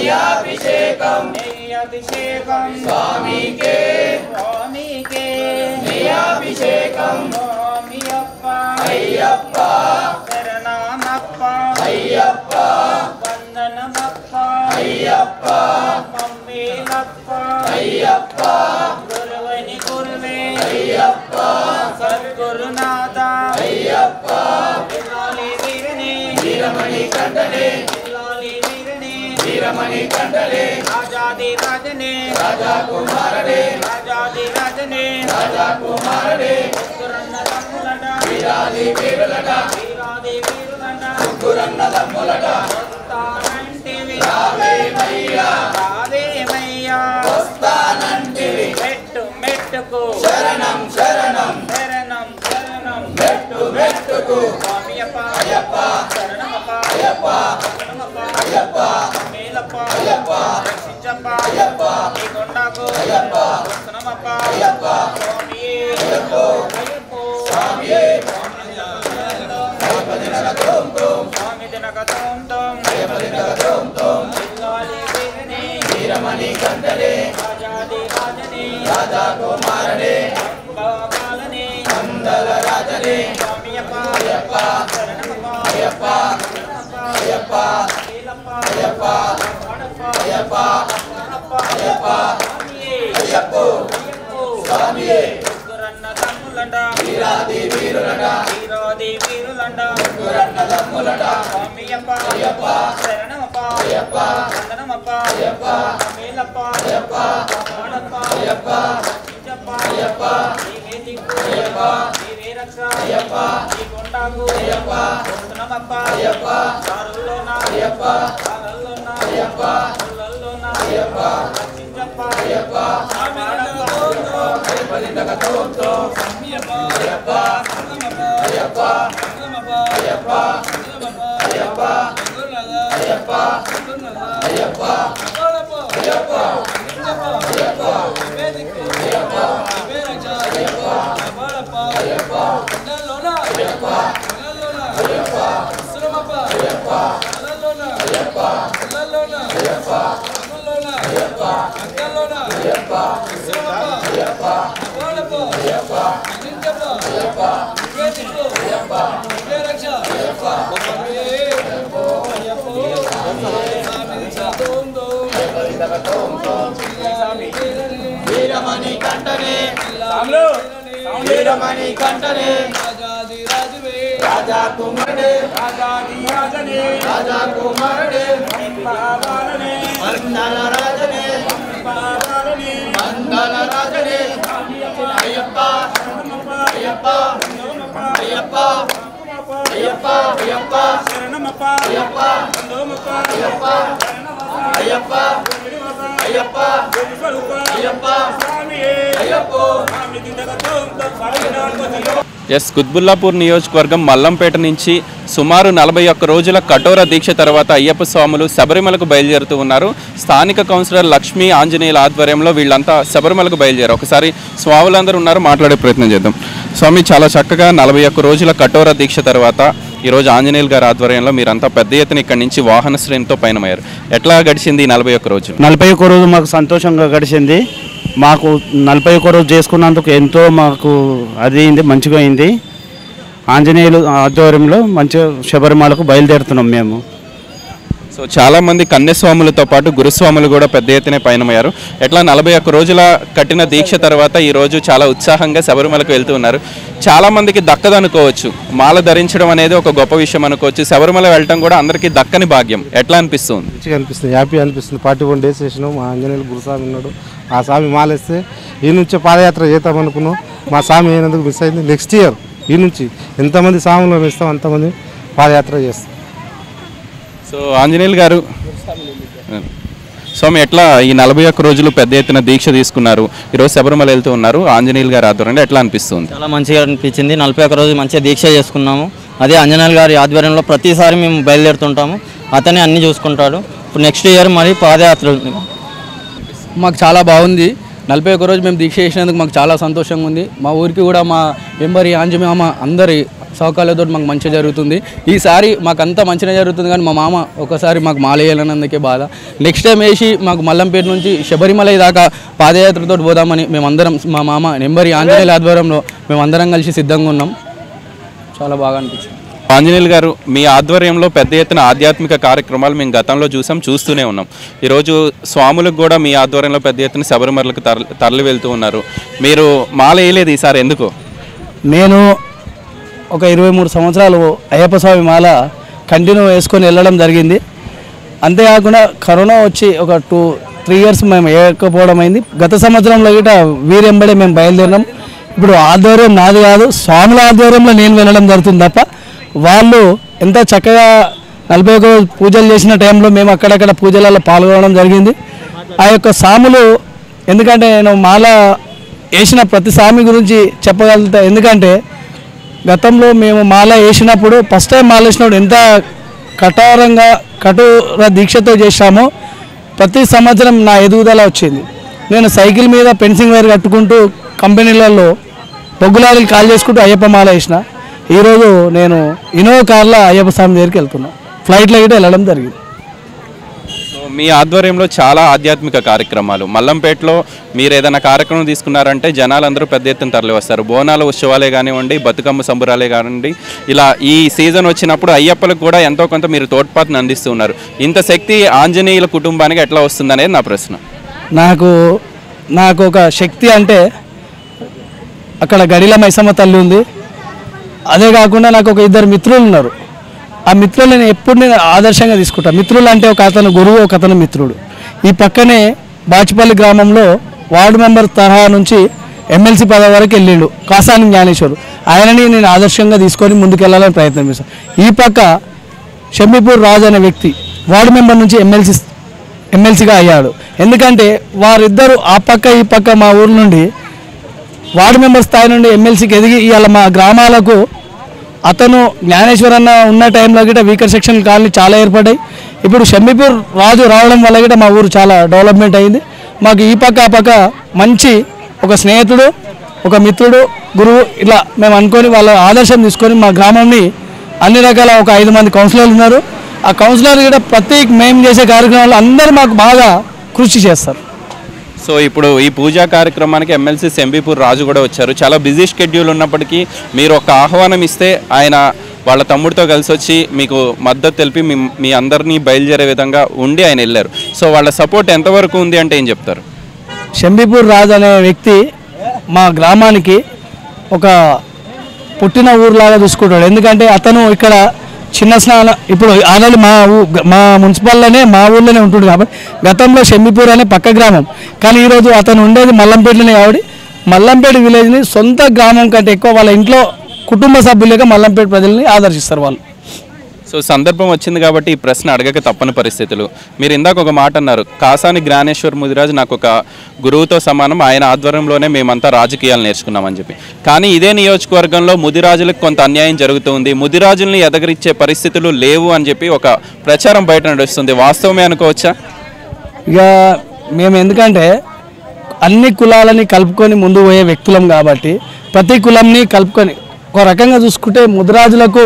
నెయ్యాభిషేకం నెయ్యాభిషేకం స్వామికే స్వామికే నెయ్యాభిషేకం స్వామియప్ప అయ్యప్ప శరణమప్ప అయ్యప్ప వందనమప్ప అయ్యప్ప మమ్మీలప్ప అయ్యప్ప గురువని గురువే అయ్యప్ప సద్గురునాథ అయ్యప్ప విలాలి వీరని వీరమణి కండలే విలాలి వీరని వీరమణి కండలే రాజాది రాజనే రాజా కుమారడే రాజాది రాజనే రాజా కుమారడే ముగ్గురన్న తమ్ములట వీరాది వీరులట వీరాది వీరులట ముగ్గురన్న తమ్ములట వస్తానంటివి రావేమయ్యా రావేమయ్యా వస్తానంటివి మెట్టు మెట్టుకు శరణం శరణం శరణం శరణం మెట్టు మెట్టుకు స్వామియప్ప అయ్యప్ప శరణమప్ప అయ్యప్ప శరణమప్ప అయ్యప్ప మేలప్ప అయ్యప్ప రక్షించప్ప అయ్యప్ప ఈ కొండకు అయ్యప్ప శరణమప్ప అయ్యప్ప స్వామియే అయ్యప్ప అయ్యప్ప స్వామియే స్వామి దినక తోం తోం దినక తోం తోం ఇల్లాలి వీరని వీరమణి కందలే రాజాది రాజని రాజా కుమారనే బాబాలనే మందల రాజనే స్వామియప్ప అయ్యప్ప శరణమప్ప అయ్యప్ప శరణమప్ప అయ్యప్ప నీలప్ప అయ్యప్ప వాడప్ప అయ్యప్ప వాడప్ప అయ్యప్ప స్వామియే అయ్యప్ప అయ్యప్ప స్వామియే ముగ్గురన్న తమ్ములంట వీరాది వీరులంట వీరాది వీరులంట ముగ్గురన్న తమ్ములంట స్వామియప్ప అయ్యప్ప శరణమప్ప అయ్యప్ప వందనమప్ప అయ్యప్ప మేలప్ప అయ్యప్ప వాడప్ప అయ్యప్ప రక్షించప్ప అయ్యప్ప నీవే దిక్కు అయ్యప్ప నీవే రక్ష అయ్యప్ప నీ కొండకు అయ్యప్ప వస్తున్నామప్ప అయ్యప్ప దారుల్లోన అయ్యప్ప దారుల్లోన అయ్యప్ప ముళ్ళల్లోన అయ్యప్ప రక్షించప్ప అయ్యప్ప వీరమణి కంటనే వీరమణి కంటనే రాజా కుమారుడే రాజాది రాజనే రాజా కుమారుడే బాబాలనే మందల రాజనే బాబాలనే మందల రాజనే అయ్యప్ప అయ్యప్ప అయ్యప్ప అయ్యప్ప అయ్యప్ప శరణమప్ప అయ్యప్ప అయ్యప్ప అయ్యప్ప అయ్యప్ప అయ్యప్ప అయ్యప్ప ఎస్ కుత్బుల్లాపూర్ నియోజకవర్గం మల్లంపేట నుంచి సుమారు నలభై ఒక్క రోజుల కఠోర దీక్ష తర్వాత అయ్యప్ప స్వాములు శబరిమలకు బయలుదేరుతూ ఉన్నారు స్థానిక కౌన్సిలర్ లక్ష్మీ ఆంజనేయుల ఆధ్వర్యంలో వీళ్ళంతా శబరిమలకు బయలుదేరారు ఒకసారి స్వాములందరూ ఉన్నారు మాట్లాడే ప్రయత్నం చేద్దాం స్వామి చాలా చక్కగా నలభై ఒక్క రోజుల కఠోర దీక్ష తర్వాత ఈరోజు ఆంజనేయులు గారి ఆధ్వర్యంలో మీరంతా పెద్ద ఎత్తున ఇక్కడి నుంచి వాహన శ్రేణితో పయనమయ్యారు ఎట్లా గడిచింది ఈ నలభై ఒక్క రోజులు నలభై ఒక్క రోజు మాకు సంతోషంగా గడిచింది మాకు నలభై ఒక్క రోజు చేసుకున్నందుకు ఎంతో మాకు అది అయింది మంచిగా అయింది ఆంజనేయులు ఆధ్వర్యంలో మంచిగా శబరిమలకు బయలుదేరుతున్నాం మేము సో చాలా మంది కన్యస్వాములతో పాటు గురుస్వాములు కూడా పెద్ద ఎత్తున పయనమయ్యారు ఎట్లా నలభై ఒక్క రోజుల కఠిన దీక్ష తర్వాత ఈ రోజు చాలా ఉత్సాహంగా శబరిమలకు వెళ్తూ ఉన్నారు చాలా మందికి దక్కదనుకోవచ్చు మాల ధరించడం అనేది ఒక గొప్ప విషయం అనుకోవచ్చు శబరిమల వెళ్ళటం కూడా అందరికీ దక్కని భాగ్యం ఎట్లా అనిపిస్తుంది మంచిగా అనిపిస్తుంది హ్యాపీ అనిపిస్తుంది ఫార్టీ వన్ డేస్ చేసినాం మా ఆంజనేయులు గురుస్వామి ఉన్నాడు ఆ స్వామి మాలేస్తే ఈ నుంచే పాదయాత్ర చేద్దాం అనుకున్నాం మా స్వామి అయినందుకు మిస్ అయింది నెక్స్ట్ ఇయర్ ఈ నుంచి ఎంతమంది స్వాములు ఇస్తాం అంతమంది పాదయాత్ర చేస్తాం సో ఆంజనేయులు గారు స్వామి ఎట్లా ఈ నలభై ఒక్క రోజులు పెద్ద ఎత్తున దీక్ష తీసుకున్నారు ఈరోజు శబరిమల వెళ్తూ ఉన్నారు ఆంజనేయులు గారి ఆధ్వర్యంలో ఎట్లా అనిపిస్తుంది చాలా మంచిగా అనిపించింది నలభై ఒక్క రోజు మంచిగా దీక్ష చేసుకున్నాము అదే అంజనాల్ గారి ఆధ్వర్యంలో ప్రతిసారి మేము బయలుదేరుతుంటాము అతనే అన్ని చూసుకుంటాడు ఇప్పుడు నెక్స్ట్ ఇయర్ మరి పాదయాత్ర ఉంది. మాకు చాలా బాగుంది నలభై ఒక్క రోజు మేము దీక్ష చేసినందుకు మాకు చాలా సంతోషంగా ఉంది మా ఊరికి కూడా మా వెంబరి ఆంజమామ అందరి సౌకర్యాలతో మాకు మంచిగా జరుగుతుంది ఈసారి మాకు అంతా మంచిగా జరుగుతుంది కానీ మా మామ ఒకసారి మాకు మాల వేయాలన్నందుకే బాధ నెక్స్ట్ టైం వేసి మాకు మల్లంపేట నుంచి శబరిమల దాకా పాదయాత్రతో పోదామని మేమందరం మా మామ నెంబరి ఆంజనేయుల ఆధ్వర్యంలో మేమందరం కలిసి సిద్ధంగా ఉన్నాం చాలా బాగా అనిపించింది ఆంజనేయులు గారు మీ ఆధ్వర్యంలో పెద్ద ఎత్తున ఆధ్యాత్మిక కార్యక్రమాలు మేము గతంలో చూసాం చూస్తూనే ఉన్నాం ఈరోజు స్వాములకు కూడా మీ ఆధ్వర్యంలో పెద్ద ఎత్తున శబరిమలకు తరలి తరలి వెళ్తూ ఉన్నారు మీరు మాల వేయలేదు ఈసారి ఎందుకు నేను ఒక ఇరవై మూడు సంవత్సరాలు అయ్యప్ప స్వామి మాల కంటిన్యూ వేసుకొని వెళ్ళడం జరిగింది అంతేకాకుండా కరోనా వచ్చి ఒక టూ త్రీ ఇయర్స్ మేము వేయకపోవడం అయింది గత సంవత్సరంలో గిట వీరెంబడే మేము బయలుదేరినాం ఇప్పుడు ఆధ్వర్యం నాది కాదు స్వాముల ఆధ్వర్యంలో నేను వెళ్ళడం జరుగుతుంది తప్ప వాళ్ళు ఎంత చక్కగా నలభై ఒక రోజు పూజలు చేసిన టైంలో మేము అక్కడక్కడ పూజలలో పాల్గొనడం జరిగింది ఆ యొక్క సాములు ఎందుకంటే నేను మాల వేసిన ప్రతి స్వామి గురించి చెప్పగలుగుతా ఎందుకంటే గతంలో మేము మాల వేసినప్పుడు ఫస్ట్ టైం మాల వేసినప్పుడు ఎంత కఠోరంగా కఠోర దీక్షతో చేశామో ప్రతి సంవత్సరం నా ఎదుగుదల వచ్చింది నేను సైకిల్ మీద పెన్సింగ్ వైర్ కట్టుకుంటూ కంపెనీలలో బొగ్గులారీలు కాల్ చేసుకుంటూ అయ్యప్ప మాల వేసిన ఈరోజు నేను ఇన్నోవా కార్లో అయ్యప్ప స్వామి దగ్గరికి వెళ్తున్నా ఫ్లైట్లో గిట్ట వెళ్ళడం జరిగింది సో మీ ఆధ్వర్యంలో చాలా ఆధ్యాత్మిక కార్యక్రమాలు మల్లంపేటలో మీరు ఏదైనా కార్యక్రమం తీసుకున్నారంటే జనాలందరూ పెద్ద ఎత్తున తరలి వస్తారు బోనాల ఉత్సవాలే కానివ్వండి బతుకమ్మ సంబురాలే కానివ్వండి ఇలా ఈ సీజన్ వచ్చినప్పుడు అయ్యప్పలకు కూడా ఎంతో కొంత మీరు తోడ్పాటును అందిస్తూ ఉన్నారు ఇంత శక్తి ఆంజనేయుల కుటుంబానికి ఎట్లా వస్తుందనేది నా ప్రశ్న నాకు నాకు ఒక శక్తి అంటే అక్కడ గడిల మైసమ్మ తల్లి ఉంది అదే కాకుండా నాకు ఒక ఇద్దరు మిత్రులు ఉన్నారు ఆ మిత్రులు నేను ఎప్పుడు నేను ఆదర్శంగా తీసుకుంటా మిత్రులు అంటే ఒక అతను గురువు ఒక అతను మిత్రుడు ఈ పక్కనే బాచిపల్లి గ్రామంలో వార్డు మెంబర్ తరహా నుంచి ఎమ్మెల్సీ పదవి వరకు వెళ్ళిండు కాసాని జ్ఞానేశ్వరు ఆయనని నేను ఆదర్శంగా తీసుకొని ముందుకెళ్ళాలని ప్రయత్నం చేశాను ఈ పక్క షమీపూర్ రాజు అనే వ్యక్తి వార్డు మెంబర్ నుంచి ఎమ్మెల్సీ ఎమ్మెల్సీగా అయ్యాడు ఎందుకంటే వారిద్దరు ఆ పక్క ఈ పక్క మా ఊరు నుండి వార్డు మెంబర్ స్థాయి నుండి ఎమ్మెల్సీకి ఎదిగి ఇవాళ మా గ్రామాలకు అతను జ్ఞానేశ్వర్ అన్న ఉన్న టైంలో గిట్ట వీకర్ సెక్షన్ కాలనీ చాలా ఏర్పడ్డాయి ఇప్పుడు షమ్మీపూర్ రాజు రావడం వల్ల గిట్ట మా ఊరు చాలా డెవలప్మెంట్ అయింది మాకు ఈ పక్క ఆ పక్క మంచి ఒక స్నేహితుడు ఒక మిత్రుడు గురువు ఇలా మేము అనుకొని వాళ్ళ ఆదర్శం తీసుకొని మా గ్రామంని అన్ని రకాల ఒక ఐదు మంది కౌన్సిలర్లు ఉన్నారు ఆ కౌన్సిలర్ కూడా ప్రతి మేము చేసే కార్యక్రమాలు అందరూ మాకు బాగా కృషి చేస్తారు సో ఇప్పుడు ఈ పూజా కార్యక్రమానికి ఎమ్మెల్సీ సెంబీపూర్ రాజు కూడా వచ్చారు చాలా బిజీ షెడ్యూల్ ఉన్నప్పటికీ మీరు ఒక ఆహ్వానం ఇస్తే ఆయన వాళ్ళ తమ్ముడితో కలిసి వచ్చి మీకు మద్దతు తెలిపి మీ మీ అందరినీ బయలుదేరే విధంగా ఉండి ఆయన వెళ్ళారు సో వాళ్ళ సపోర్ట్ ఎంతవరకు ఉంది అంటే ఏం చెప్తారు షంబీపూర్ రాజు అనే వ్యక్తి మా గ్రామానికి ఒక పుట్టిన ఊరులాగా చూసుకుంటాడు ఎందుకంటే అతను ఇక్కడ చిన్న స్నాన ఇప్పుడు ఆల్రెడీ మా ఊ మా మున్సిపల్లోనే మా ఊర్లోనే ఉంటుంది కాబట్టి గతంలో షంబీపూర్ అనే పక్క గ్రామం కానీ ఈరోజు అతను ఉండేది మల్లంపేటలోనే కాబట్టి మల్లంపేట విలేజ్ని సొంత గ్రామం కంటే ఎక్కువ వాళ్ళ ఇంట్లో కుటుంబ సభ్యులుగా మల్లంపేట ప్రజల్ని ఆదర్శిస్తారు వాళ్ళు సో సందర్భం వచ్చింది కాబట్టి ఈ ప్రశ్న అడగక తప్పని పరిస్థితులు మీరు ఇందాక ఒక మాట అన్నారు కాసాని జ్ఞానేశ్వర్ ముదిరాజు నాకు ఒక గురువుతో సమానం ఆయన ఆధ్వర్యంలోనే మేమంతా రాజకీయాలు నేర్చుకున్నామని చెప్పి కానీ ఇదే నియోజకవర్గంలో ముదిరాజులకు కొంత అన్యాయం జరుగుతుంది ముదిరాజుల్ని ఎదగరిచ్చే పరిస్థితులు లేవు అని చెప్పి ఒక ప్రచారం బయట నడుస్తుంది వాస్తవమే అనుకోవచ్చా ఇక మేము ఎందుకంటే అన్ని కులాలని కలుపుకొని ముందు పోయే వ్యక్తులం కాబట్టి ప్రతి కులంని కలుపుకొని ఒక రకంగా చూసుకుంటే ముదిరాజులకు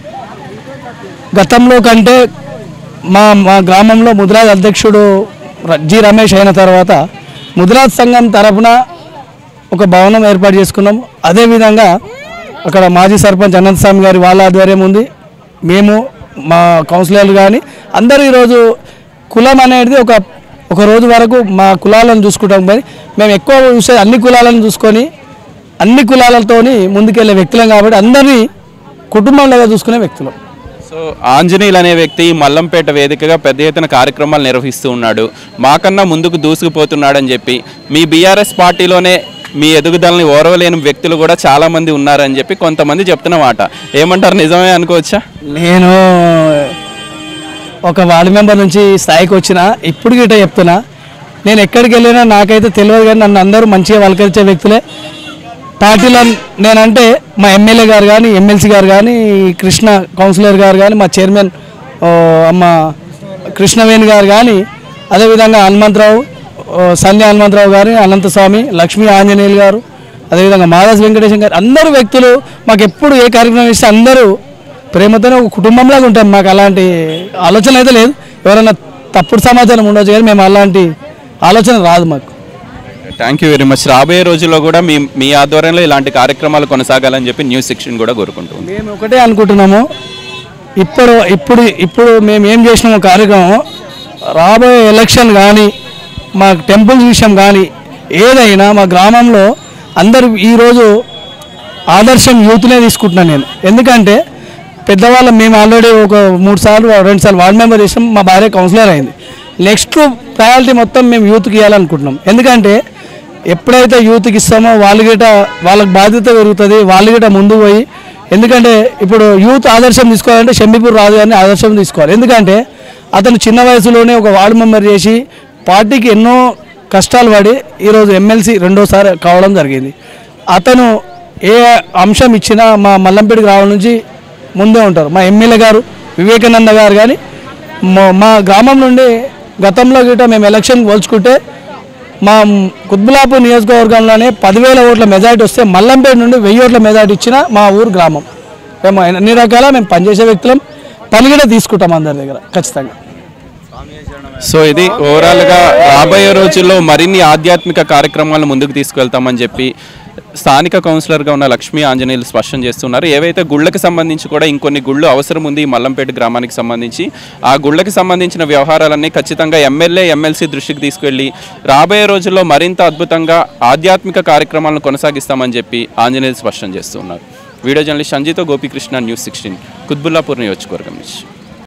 గతంలో కంటే మా మా గ్రామంలో ముదిరాజ్ అధ్యక్షుడు ర- జి రమేష్ అయిన తర్వాత ముదిరాజ్ సంఘం తరపున ఒక భవనం ఏర్పాటు చేసుకున్నాం అదేవిధంగా అక్కడ మాజీ సర్పంచ్ అనంతస్వామి గారి వాళ్ళ ఆధ్వర్యం ఉంది మేము మా కౌన్సిలర్లు కానీ అందరూ ఈరోజు కులం అనేది ఒక ఒక రోజు వరకు మా కులాలను చూసుకుంటాం కానీ మేము ఎక్కువ చూసే అన్ని కులాలను చూసుకొని అన్ని కులాలతోని ముందుకెళ్ళే వ్యక్తులం కాబట్టి అందరినీ కుటుంబంలాగా చూసుకునే వ్యక్తులం సో ఆంజనేయులు అనే వ్యక్తి మల్లంపేట వేదికగా పెద్ద ఎత్తున కార్యక్రమాలు నిర్వహిస్తూ ఉన్నాడు మాకన్నా ముందుకు దూసుకుపోతున్నాడని చెప్పి మీ బీఆర్ఎస్ పార్టీలోనే మీ ఎదుగుదలని ఓరవలేని వ్యక్తులు కూడా చాలామంది ఉన్నారని చెప్పి కొంతమంది చెప్తున్న మాట ఏమంటారు నిజమే అనుకోవచ్చా నేను ఒక వార్డు మెంబర్ నుంచి స్థాయికి వచ్చిన ఇప్పుడు గిట్ట చెప్తున్నా నేను ఎక్కడికి వెళ్ళినా నాకైతే తెలియదు కానీ నన్ను అందరూ మంచిగా వలకరించే వ్యక్తులే పార్టీలో నేనంటే మా ఎమ్మెల్యే గారు కానీ ఎమ్మెల్సీ గారు కానీ కృష్ణ కౌన్సిలర్ గారు కానీ మా చైర్మన్ ఓ, అమ్మ కృష్ణవేణి గారు కానీ అదేవిధంగా హనుమంతరావు ఓ, సంధ్య హనుమంతరావు గారు అనంతస్వామి లక్ష్మీ ఆంజనేయులు గారు అదేవిధంగా మాదాస్ వెంకటేశం గారు అందరూ వ్యక్తులు మాకు ఎప్పుడు ఏ కార్యక్రమం ఇస్తే అందరూ ప్రేమతోనే ఒక కుటుంబంలాగా ఉంటాం మాకు అలాంటి ఆలోచన అయితే లేదు ఎవరైనా తప్పుడు సమాచారం ఉండొచ్చు కానీ మేము అలాంటి ఆలోచన రాదు మాకు థ్యాంక్ యూ వెరీ మచ్ రాబోయే రోజుల్లో కూడా మీ మీ ఆధ్వర్యంలో ఇలాంటి కార్యక్రమాలు కొనసాగాలని చెప్పి న్యూస్ సెక్షన్ కూడా కోరుకుంటుంది మేము ఒకటే అనుకుంటున్నాము ఇప్పుడు ఇప్పుడు ఇప్పుడు మేము ఏం చేసినాము కార్యక్రమం రాబోయే ఎలక్షన్ కానీ మా టెంపుల్స్ విషయం కానీ ఏదైనా మా గ్రామంలో అందరూ ఈరోజు ఆదర్శం యూత్నే తీసుకుంటున్నాను నేను ఎందుకంటే పెద్దవాళ్ళం మేము ఆల్రెడీ ఒక మూడు సార్లు రెండు సార్లు వార్డ్ మెంబర్ చేసాం మా భార్య కౌన్సిలర్ అయింది నెక్స్ట్ ప్రయారిటీ మొత్తం మేము యూత్కి ఇవ్వాలనుకుంటున్నాం ఎందుకంటే ఎప్పుడైతే యూత్కి ఇస్తామో వాళ్ళు గిట వాళ్ళకి బాధ్యత పెరుగుతుంది వాళ్ళు గిట ముందుకు పోయి ఎందుకంటే ఇప్పుడు యూత్ ఆదర్శం తీసుకోవాలంటే షంబీపూర్ రాజు గారిని ఆదర్శం తీసుకోవాలి ఎందుకంటే అతను చిన్న వయసులోనే ఒక వార్డు మెంబర్ చేసి పార్టీకి ఎన్నో కష్టాలు పడి ఈరోజు ఎమ్మెల్సీ రెండోసారి కావడం జరిగింది అతను ఏ అంశం ఇచ్చినా మా మల్లంపేట గ్రామం నుంచి ముందే ఉంటారు మా ఎమ్మెల్యే గారు వివేకానంద గారు కానీ మా- మా గ్రామం నుండి గతంలో గిట మేము ఎలక్షన్ పోల్చుకుంటే మా కుత్బులాపూర్ నియోజకవర్గంలోనే పదివేల ఓట్ల మెజారిటీ వస్తే మల్లంపేట నుండి వెయ్యి ఓట్ల మెజారిటీ ఇచ్చిన మా ఊరు గ్రామం మేము అన్ని రకాల మేము పనిచేసే వ్యక్తులం పని కూడా తీసుకుంటాం అందరి దగ్గర ఖచ్చితంగా సో ఇది ఓవరాల్గా రాబోయే రోజుల్లో మరిన్ని ఆధ్యాత్మిక కార్యక్రమాలను ముందుకు తీసుకువెళ్తామని చెప్పి స్థానిక కౌన్సిలర్గా ఉన్న లక్ష్మీ ఆంజనేయులు స్పష్టం చేస్తున్నారు ఏవైతే గుళ్ళకి సంబంధించి కూడా ఇంకొన్ని గుళ్ళు అవసరం ఉంది ఈ మల్లంపేట గ్రామానికి సంబంధించి ఆ గుళ్ళకి సంబంధించిన వ్యవహారాలన్నీ ఖచ్చితంగా ఎమ్మెల్యే ఎమ్మెల్సీ దృష్టికి తీసుకెళ్లి రాబోయే రోజుల్లో మరింత అద్భుతంగా ఆధ్యాత్మిక కార్యక్రమాలను కొనసాగిస్తామని చెప్పి ఆంజనేయులు స్పష్టం చేస్తున్నారు వీడియో జర్నలిస్ట్ సంజీతో గోపీకృష్ణ న్యూస్ సిక్స్టీన్ కుత్బుల్లాపూర్ నియోజకవర్గం నుంచి